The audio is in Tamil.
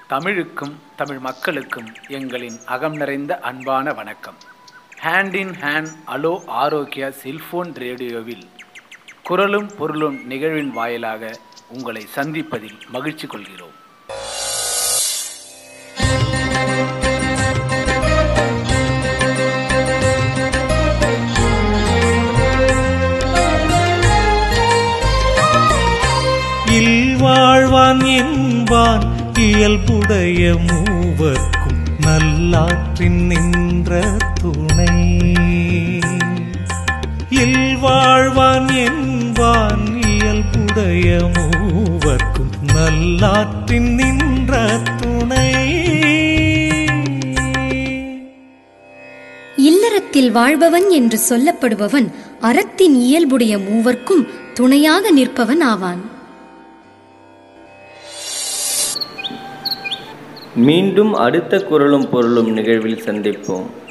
தமிழுக்கும் தமிழ் மக்களுக்கும் எங்களின் அகம் நிறைந்த அன்பான வணக்கம் hand in hand hello Arokiya cellphone ரேடியோவில் குரலும் பொருளும் நிகழ்வின் வாயிலாக உங்களை சந்திப்பதில் மகிழ்ச்சி கொள்கிறோம் இல்வாழ்வான் என்பான் இயல்புடைய மூவர்க்கும் நல்லாற்றின் நின்ற துணை இல்வாழ்வான் என்பான் இயல்புடைய மூவர்க்கும் நல்லாற்றின் நின்ற துணை இல்லறத்தில் வாழ்பவன் என்று சொல்லப்படுபவன் அறத்தின் இயல்புடைய மூவர்க்கும் துணையாக நிற்பவன் ஆவான் மீண்டும் அடுத்த குரலும் பொருளும் நிகழ்வில் சந்திப்போம்